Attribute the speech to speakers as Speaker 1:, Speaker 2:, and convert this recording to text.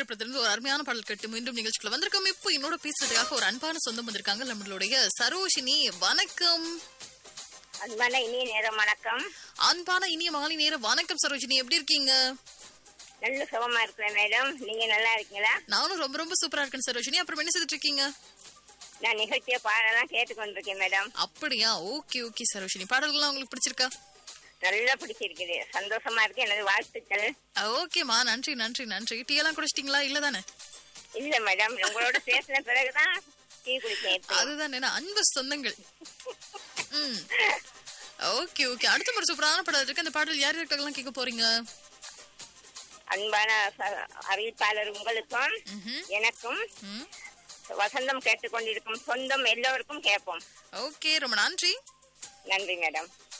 Speaker 1: திரைப்படத்திலிருந்து ஒரு அருமையான பாடல் கேட்டு மீண்டும் நிகழ்ச்சிக்குள்ள வந்திருக்கோம் இப்போ என்னோட பேசுறதுக்காக ஒரு அன்பான சொந்தம் வந்திருக்காங்க நம்மளுடைய சரோஷினி வணக்கம்
Speaker 2: அன்பான இனிய நேரம் வணக்கம்
Speaker 1: அன்பான இனிய மாலை நேரம் வணக்கம் சரோஷினி எப்படி இருக்கீங்க
Speaker 2: நல்ல சுகமா இருக்கிறேன் மேடம் நீங்க நல்லா இருக்கீங்களா
Speaker 1: நானும் ரொம்ப ரொம்ப சூப்பரா இருக்கேன் சரோஷினி அப்புறம் என்ன செய்துட்டு இருக்கீங்க
Speaker 2: நான் நிகழ்ச்சியை பாடலாம் கேட்டுக்கொண்டிருக்கேன் மேடம்
Speaker 1: அப்படியா ஓகே ஓகே சரோஷினி பாடல்கள்லாம் உங்களுக்கு பிடிச்சிருக்கா
Speaker 2: நல்லா பிடிச்சிருக்குது சந்தோஷமா இருக்கு எனது வாழ்த்துக்கள்
Speaker 1: ஓகேமா நன்றி நன்றி நன்றி டீ எல்லாம் குடிச்சிட்டீங்களா இல்ல தானே
Speaker 2: இல்ல மேடம் உங்களோட பேசின பிறகுதான் டீ குடிச்சேன் இப்போ.
Speaker 1: அதுதான் என்ன அன்பு சொந்தங்கள் ம் ஓகே ஓகே அடுத்த ஒரு சூப்பரான பாடல் இருக்கு அந்த பாடல் யார் யாருக்கெல்லாம் கேட்க போறீங்க
Speaker 2: அன்பான ச- அறிவிப்பாளர் உங்களுக்கும்
Speaker 1: ம்ஹும்.
Speaker 2: எனக்கும்
Speaker 1: ம்
Speaker 2: வசந்தம் கேட்டுக்கொண்டிருக்கும் சொந்தம் எல்லோருக்கும் கேட்போம்
Speaker 1: ஓகே ரொம்ப நன்றி
Speaker 2: நன்றி மேடம்